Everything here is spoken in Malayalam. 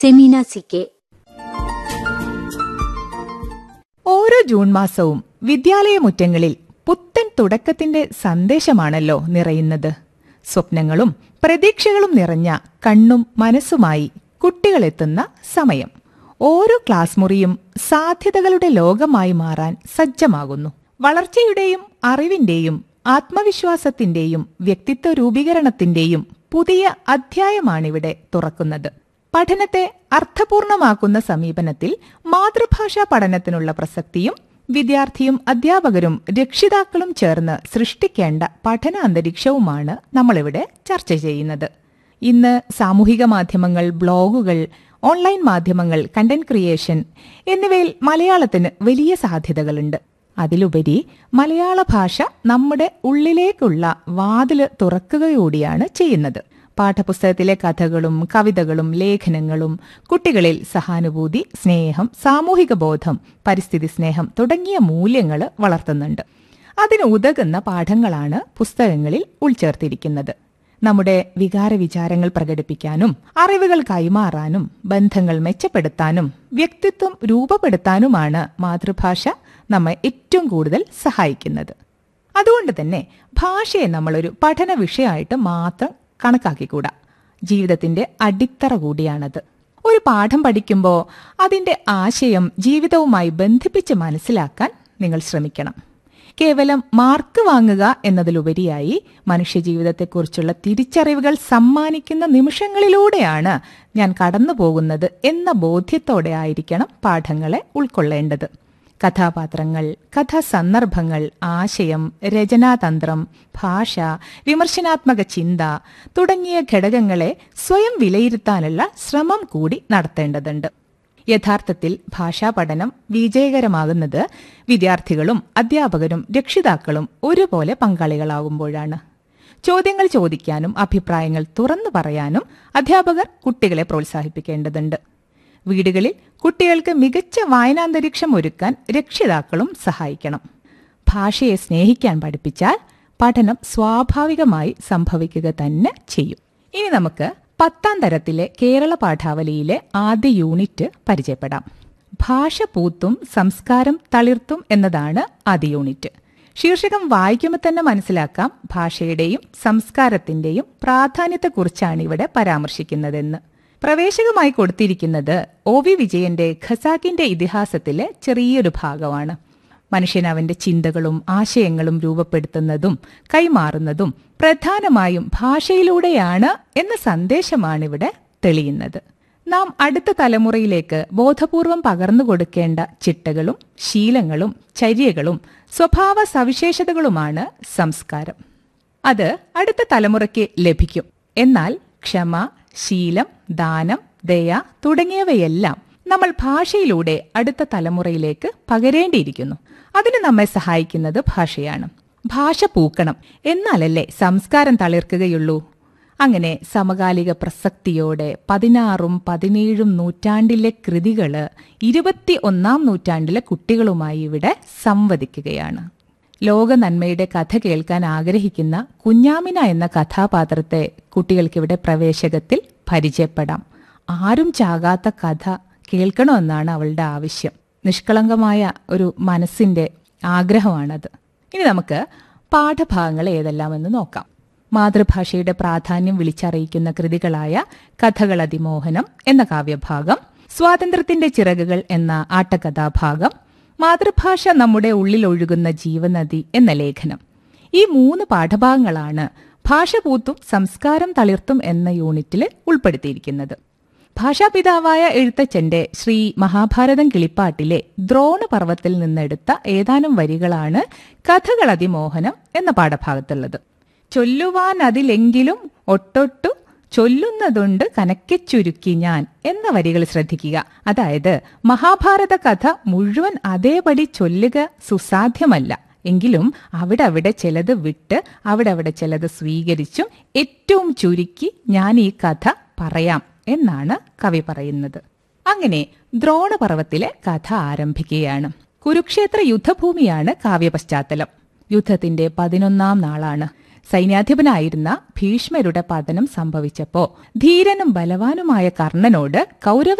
സെമീന സി കെ ഓരോ ജൂൺ മാസവും വിദ്യാലയമുറ്റങ്ങളിൽ പുത്തൻ തുടക്കത്തിന്റെ സന്ദേശമാണല്ലോ നിറയുന്നത് സ്വപ്നങ്ങളും പ്രതീക്ഷകളും നിറഞ്ഞ കണ്ണും മനസ്സുമായി കുട്ടികളെത്തുന്ന സമയം ഓരോ ക്ലാസ് മുറിയും സാധ്യതകളുടെ ലോകമായി മാറാൻ സജ്ജമാകുന്നു വളർച്ചയുടെയും അറിവിന്റെയും ആത്മവിശ്വാസത്തിന്റെയും വ്യക്തിത്വ രൂപീകരണത്തിന്റെയും പുതിയ അധ്യായമാണിവിടെ തുറക്കുന്നത് പഠനത്തെ അർത്ഥപൂർണമാക്കുന്ന സമീപനത്തിൽ മാതൃഭാഷാ പഠനത്തിനുള്ള പ്രസക്തിയും വിദ്യാർത്ഥിയും അധ്യാപകരും രക്ഷിതാക്കളും ചേർന്ന് സൃഷ്ടിക്കേണ്ട പഠന അന്തരീക്ഷവുമാണ് നമ്മളിവിടെ ചർച്ച ചെയ്യുന്നത് ഇന്ന് സാമൂഹിക മാധ്യമങ്ങൾ ബ്ലോഗുകൾ ഓൺലൈൻ മാധ്യമങ്ങൾ കണ്ടന്റ് ക്രിയേഷൻ എന്നിവയിൽ മലയാളത്തിന് വലിയ സാധ്യതകളുണ്ട് അതിലുപരി മലയാള ഭാഷ നമ്മുടെ ഉള്ളിലേക്കുള്ള വാതില് തുറക്കുകകൂടിയാണ് ചെയ്യുന്നത് പാഠപുസ്തകത്തിലെ കഥകളും കവിതകളും ലേഖനങ്ങളും കുട്ടികളിൽ സഹാനുഭൂതി സ്നേഹം സാമൂഹിക ബോധം പരിസ്ഥിതി സ്നേഹം തുടങ്ങിയ മൂല്യങ്ങൾ വളർത്തുന്നുണ്ട് അതിന് ഉതകുന്ന പാഠങ്ങളാണ് പുസ്തകങ്ങളിൽ ഉൾച്ചേർത്തിരിക്കുന്നത് നമ്മുടെ വികാര വിചാരങ്ങൾ പ്രകടിപ്പിക്കാനും അറിവുകൾ കൈമാറാനും ബന്ധങ്ങൾ മെച്ചപ്പെടുത്താനും വ്യക്തിത്വം രൂപപ്പെടുത്താനുമാണ് മാതൃഭാഷ നമ്മെ ഏറ്റവും കൂടുതൽ സഹായിക്കുന്നത് അതുകൊണ്ട് തന്നെ ഭാഷയെ നമ്മളൊരു പഠന വിഷയമായിട്ട് മാത്രം കണക്കാക്കിക്കൂടാ ജീവിതത്തിന്റെ അടിത്തറ കൂടിയാണത് ഒരു പാഠം പഠിക്കുമ്പോൾ അതിന്റെ ആശയം ജീവിതവുമായി ബന്ധിപ്പിച്ച് മനസ്സിലാക്കാൻ നിങ്ങൾ ശ്രമിക്കണം കേവലം മാർക്ക് വാങ്ങുക എന്നതിലുപരിയായി മനുഷ്യജീവിതത്തെക്കുറിച്ചുള്ള തിരിച്ചറിവുകൾ സമ്മാനിക്കുന്ന നിമിഷങ്ങളിലൂടെയാണ് ഞാൻ കടന്നു പോകുന്നത് എന്ന ബോധ്യത്തോടെ ആയിരിക്കണം പാഠങ്ങളെ ഉൾക്കൊള്ളേണ്ടത് കഥാപാത്രങ്ങൾ കഥാസന്ദർഭങ്ങൾ ആശയം രചനാതന്ത്രം ഭാഷ വിമർശനാത്മക ചിന്ത തുടങ്ങിയ ഘടകങ്ങളെ സ്വയം വിലയിരുത്താനുള്ള ശ്രമം കൂടി നടത്തേണ്ടതുണ്ട് യഥാർത്ഥത്തിൽ ഭാഷാ പഠനം വിജയകരമാകുന്നത് വിദ്യാർത്ഥികളും അധ്യാപകരും രക്ഷിതാക്കളും ഒരുപോലെ പങ്കാളികളാകുമ്പോഴാണ് ചോദ്യങ്ങൾ ചോദിക്കാനും അഭിപ്രായങ്ങൾ തുറന്നു പറയാനും അധ്യാപകർ കുട്ടികളെ പ്രോത്സാഹിപ്പിക്കേണ്ടതുണ്ട് വീടുകളിൽ കുട്ടികൾക്ക് മികച്ച വായനാന്തരീക്ഷം ഒരുക്കാൻ രക്ഷിതാക്കളും സഹായിക്കണം ഭാഷയെ സ്നേഹിക്കാൻ പഠിപ്പിച്ചാൽ പഠനം സ്വാഭാവികമായി സംഭവിക്കുക തന്നെ ചെയ്യും ഇനി നമുക്ക് പത്താം തരത്തിലെ കേരള പാഠാവലിയിലെ ആദ്യ യൂണിറ്റ് പരിചയപ്പെടാം ഭാഷ പൂത്തും സംസ്കാരം തളിർത്തും എന്നതാണ് ആദ്യ യൂണിറ്റ് ശീർഷകം വായിക്കുമ്പോൾ തന്നെ മനസ്സിലാക്കാം ഭാഷയുടെയും സംസ്കാരത്തിന്റെയും പ്രാധാന്യത്തെക്കുറിച്ചാണ് ഇവിടെ പരാമർശിക്കുന്നതെന്ന് പ്രവേശകമായി കൊടുത്തിരിക്കുന്നത് ഒ വി വിജയന്റെ ഖസാക്കിന്റെ ഇതിഹാസത്തിലെ ചെറിയൊരു ഭാഗമാണ് മനുഷ്യൻ അവന്റെ ചിന്തകളും ആശയങ്ങളും രൂപപ്പെടുത്തുന്നതും കൈമാറുന്നതും പ്രധാനമായും ഭാഷയിലൂടെയാണ് എന്ന സന്ദേശമാണിവിടെ തെളിയുന്നത് നാം അടുത്ത തലമുറയിലേക്ക് ബോധപൂർവം പകർന്നു കൊടുക്കേണ്ട ചിട്ടകളും ശീലങ്ങളും ചര്യകളും സ്വഭാവ സവിശേഷതകളുമാണ് സംസ്കാരം അത് അടുത്ത തലമുറയ്ക്ക് ലഭിക്കും എന്നാൽ ക്ഷമ ശീലം ദാനം ദയ തുടങ്ങിയവയെല്ലാം നമ്മൾ ഭാഷയിലൂടെ അടുത്ത തലമുറയിലേക്ക് പകരേണ്ടിയിരിക്കുന്നു അതിന് നമ്മെ സഹായിക്കുന്നത് ഭാഷയാണ് ഭാഷ പൂക്കണം എന്നാലല്ലേ സംസ്കാരം തളിർക്കുകയുള്ളൂ അങ്ങനെ സമകാലിക പ്രസക്തിയോടെ പതിനാറും പതിനേഴും നൂറ്റാണ്ടിലെ കൃതികള് ഇരുപത്തി ഒന്നാം നൂറ്റാണ്ടിലെ കുട്ടികളുമായി ഇവിടെ സംവദിക്കുകയാണ് ലോക നന്മയുടെ കഥ കേൾക്കാൻ ആഗ്രഹിക്കുന്ന കുഞ്ഞാമിന എന്ന കഥാപാത്രത്തെ കുട്ടികൾക്കിവിടെ പ്രവേശകത്തിൽ പരിചയപ്പെടാം ആരും ചാകാത്ത കഥ കേൾക്കണമെന്നാണ് അവളുടെ ആവശ്യം നിഷ്കളങ്കമായ ഒരു മനസ്സിന്റെ ആഗ്രഹമാണത് ഇനി നമുക്ക് പാഠഭാഗങ്ങൾ ഏതെല്ലാമെന്ന് നോക്കാം മാതൃഭാഷയുടെ പ്രാധാന്യം വിളിച്ചറിയിക്കുന്ന കൃതികളായ കഥകൾ അതിമോഹനം എന്ന കാവ്യഭാഗം സ്വാതന്ത്ര്യത്തിന്റെ ചിറകുകൾ എന്ന ആട്ടകഥാഭാഗം മാതൃഭാഷ നമ്മുടെ ഉള്ളിൽ ഒഴുകുന്ന ജീവനദി എന്ന ലേഖനം ഈ മൂന്ന് പാഠഭാഗങ്ങളാണ് ഭാഷ പൂത്തും സംസ്കാരം തളിർത്തും എന്ന യൂണിറ്റിൽ ഉൾപ്പെടുത്തിയിരിക്കുന്നത് ഭാഷാപിതാവായ എഴുത്തച്ഛന്റെ ശ്രീ മഹാഭാരതം കിളിപ്പാട്ടിലെ ദ്രോണപർവത്തിൽ നിന്നെടുത്ത ഏതാനും വരികളാണ് കഥകൾ അതിമോഹനം എന്ന പാഠഭാഗത്തുള്ളത് ചൊല്ലുവാൻ അതിലെങ്കിലും ഒട്ടൊട്ടു ചൊല്ലുന്നതുണ്ട് കനക്കെ ചുരുക്കി ഞാൻ എന്ന വരികൾ ശ്രദ്ധിക്കുക അതായത് മഹാഭാരത കഥ മുഴുവൻ അതേപടി ചൊല്ലുക സുസാധ്യമല്ല എങ്കിലും അവിടെ അവിടെ ചിലത് വിട്ട് അവിടെ അവിടെ ചിലത് സ്വീകരിച്ചും ഏറ്റവും ചുരുക്കി ഞാൻ ഈ കഥ പറയാം എന്നാണ് കവി പറയുന്നത് അങ്ങനെ ദ്രോണപർവത്തിലെ കഥ ആരംഭിക്കുകയാണ് കുരുക്ഷേത്ര യുദ്ധഭൂമിയാണ് കാവ്യപശ്ചാത്തലം യുദ്ധത്തിന്റെ പതിനൊന്നാം നാളാണ് സൈന്യാധിപനായിരുന്ന ഭീഷ്മരുടെ പതനം സംഭവിച്ചപ്പോ ധീരനും ബലവാനുമായ കർണനോട് കൗരവ